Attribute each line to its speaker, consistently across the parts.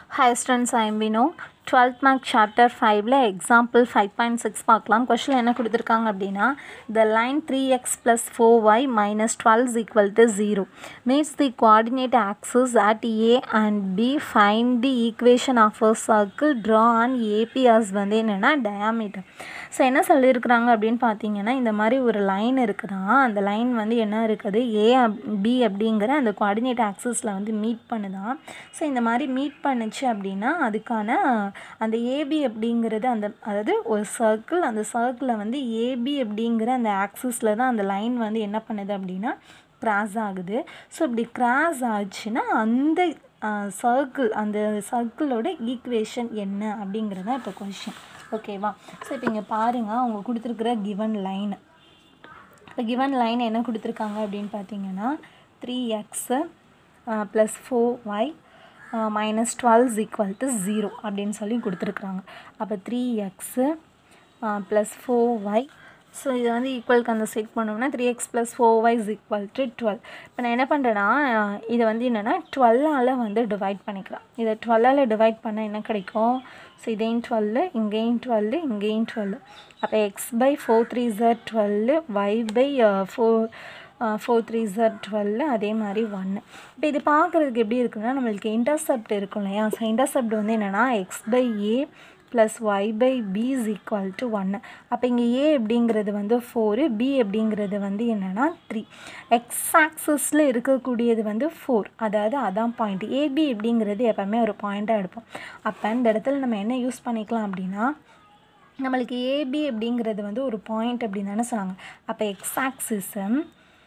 Speaker 1: Hi students, I am Vino. 12th mark chapter 5ல example 5.6 பார்க்கலாம் கொஷினில் என்ன கொடுத்துருக்காங்க அப்படின்னா the line 3x plus 4y minus 12 is equal to 0 meets the coordinate axis at A and B find the equation of a circle draw on AP as வந்து என்னென்னா diameter so என்ன சொல்லியிருக்கிறாங்க அப்படின்னு பார்த்தீங்கன்னா இந்த மாதிரி ஒரு லைன் இருக்குதா அந்த லைன் வந்து என்ன இருக்குது ஏ பி அப்படிங்கிற அந்த கோஆர்டினேட் ஆக்சிஸில் வந்து மீட் பண்ணுதான் ஸோ இந்த மாதிரி மீட் பண்ணுச்சு அப்படின்னா அதுக்கான அந்த ஏபி அப்படிங்கிறது அந்த அதாவது ஒரு சர்க்கிள் அந்த சர்க்கிளில் வந்து ஏபி அப்படிங்கிற அந்த ஆக்சிஸில் தான் அந்த லைன் வந்து என்ன பண்ணுது அப்படின்னா கிராஸ் ஆகுது ஸோ இப்படி கிராஸ் ஆச்சுன்னா அந்த சர்க்கிள் அந்த சர்க்கிளோட ஈக்குவேஷன் என்ன அப்படிங்கிறது தான் இப்போ கொஷின் ஓகேவா ஸோ இப்போ இங்கே பாருங்கள் அவங்க கொடுத்துருக்குற கிவன் லைன் இப்போ கிவன் லைன் என்ன கொடுத்துருக்காங்க அப்படின்னு பார்த்தீங்கன்னா three x plus four y minus twelve is equal to zero அப்படின்னு சொல்லி கொடுத்துருக்குறாங்க அப்போ three x plus four y so இதை வந்து ஈக்குவலுக்கு அந்த செட் பண்ணோம்னா three x plus four y is equal to twelve இப்போ நான் என்ன பண்ணுறேன்னா இதை வந்து என்னென்னா டுவெல்லால் வந்து டிவைட் பண்ணிக்கிறேன் இதை டுவெல்லால் டிவைட் பண்ணால் என்ன கிடைக்கும் ஸோ இதையும் டுவெல்லு இங்கேயும் டுவெல்லு இங்கேயும் டுவெல்லு அப்போ எக்ஸ் பை ஃபோர் த்ரீ ஜர் twelve y by four four three ஜர் டுவெல்லு அதே மாதிரி ஒன்று இப்போ இது பார்க்குறதுக்கு எப்படி இருக்குன்னா நம்மளுக்கு இன்டர்செப்ட் இருக்கும் இல்லையா ஸோ இன்டர்செப்ட் வந்து என்னென்னா x by a plus y by b is equal to ஒன்று அப்போ இங்கே ஏ அப்படிங்கிறது வந்து ஃபோரு பி அப்படிங்கிறது வந்து என்னென்னா த்ரீ எக்ஸ் ஆக்சஸில் இருக்கக்கூடியது வந்து ஃபோர் அதாவது அதான் பாயிண்ட் ஏபி அப்படிங்கிறது எப்போவுமே ஒரு பாயிண்ட்டாக எடுப்போம் அப்போ இந்த இடத்துல நம்ம என்ன யூஸ் பண்ணிக்கலாம் அப்படின்னா நம்மளுக்கு ஏபி அப்படிங்கிறது வந்து ஒரு பாயிண்ட் அப்படின்னு தானே சொன்னாங்க அப்போ எக்ஸ் ஆக்சிஸம்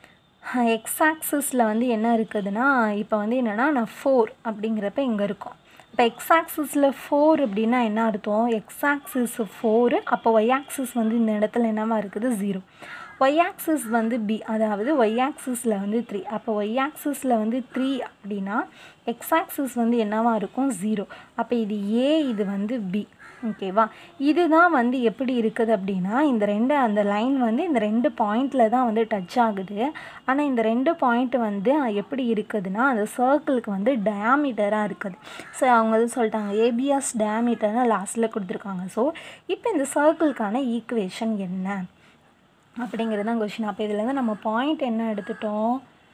Speaker 1: எக்ஸ் ஆக்சிஸில் வந்து என்ன இருக்குதுன்னா இப்போ வந்து என்னென்னா நான் ஃபோர் அப்படிங்கிறப்ப இங்கே இருக்கும் இப்போ எக்ஸ் ஆக்சிஸில் ஃபோர் அப்படின்னா என்ன அர்த்தம் எக்ஸ் ஆக்சிஸ் ஃபோரு அப்போ ஒய் ஆக்சிஸ் வந்து இந்த இடத்துல என்னவா இருக்குது ஜீரோ ஒய் ஆக்சிஸ் வந்து பி அதாவது ஒய் ஆக்சிஸில் வந்து த்ரீ அப்போ ஒய் ஆக்சிஸில் வந்து த்ரீ அப்படின்னா எக்ஸ் ஆக்சிஸ் வந்து என்னவா இருக்கும் ஜீரோ அப்போ இது ஏ இது வந்து பி ஓகேவா இதுதான் வந்து எப்படி இருக்குது அப்படின்னா இந்த ரெண்டு அந்த லைன் வந்து இந்த ரெண்டு பாயிண்டில் தான் வந்து டச் ஆகுது ஆனால் இந்த ரெண்டு பாயிண்ட் வந்து எப்படி இருக்குதுன்னா அந்த சர்க்கிளுக்கு வந்து டயாமீட்டராக இருக்குது ஸோ அவங்க வந்து சொல்லிட்டாங்க ஏபிஎஸ் டயாமீட்டர்னு லாஸ்ட்டில் கொடுத்துருக்காங்க ஸோ இப்போ இந்த சர்க்கிளுக்கான ஈக்குவேஷன் என்ன அப்படிங்கிறது தான் கொஷின் அப்போ இதுலேருந்து நம்ம பாயிண்ட் என்ன எடுத்துட்டோம்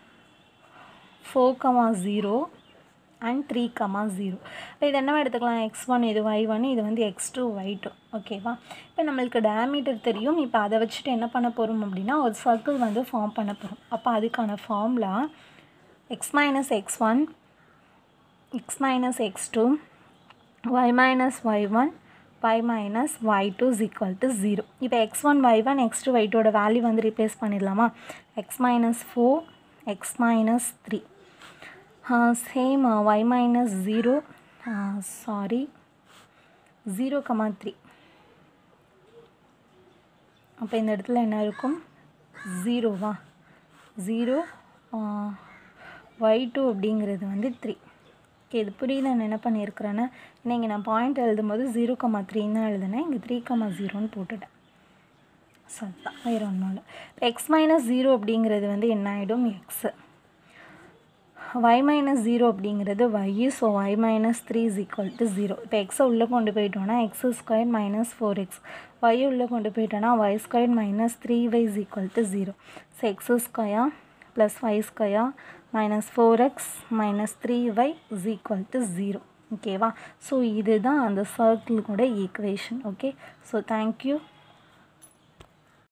Speaker 1: four comma zero and three comma zero இப்போ இது என்னவா எடுத்துக்கலாம் எக்ஸ் ஒன் இது ஒய் ஒன் இது வந்து எக்ஸ் டூ ஒய் டூ ஓகேவா இப்போ நம்மளுக்கு டயாமீட்டர் தெரியும் இப்போ அதை வச்சுட்டு என்ன பண்ண போகிறோம் அப்படின்னா ஒரு சர்க்கிள் வந்து ஃபார்ம் பண்ண போகிறோம் அப்போ அதுக்கான formula x minus x one x minus x two y minus y one y minus y2 is equal to 0. இப்போ x1, y1, x2, y2 value வந்து replace பண்ணிடலாமா x minus 4, x minus 3. Uh, same uh, y minus 0, uh, sorry, 0, 3. அப்போ இந்த இடத்துல என்ன இருக்கும் ஜீரோவா zero Y two அப்படிங்கிறது வந்து த்ரீ ஓகே இது புரியுது நான் என்ன பண்ணியிருக்கிறேன்னா இங்கே நான் பாயிண்ட் எழுதும்போது ஜீரோ கமா த்ரீன்னு தான் எழுதுனேன் இங்கே த்ரீ கமா ஜீரோன்னு போட்டுட்டேன் ஸோ அதுதான் வேறு ஒன்றும் இல்லை இப்போ எக்ஸ் மைனஸ் ஜீரோ அப்படிங்கிறது வந்து என்ன ஆகிடும் எக்ஸு ஒய் மைனஸ் ஜீரோ அப்படிங்கிறது y so y minus three is equal to zero இப்போ எக்ஸை உள்ளே கொண்டு போயிட்டோன்னா x square minus four x y உள்ளே கொண்டு போயிட்டோன்னா y square minus three y is equal to zero so x square plus y square minus four x minus three y is equal to zero ஓகேவா so இதுதான் அந்த சர்க்கிளுக்கோட equation okay so thank you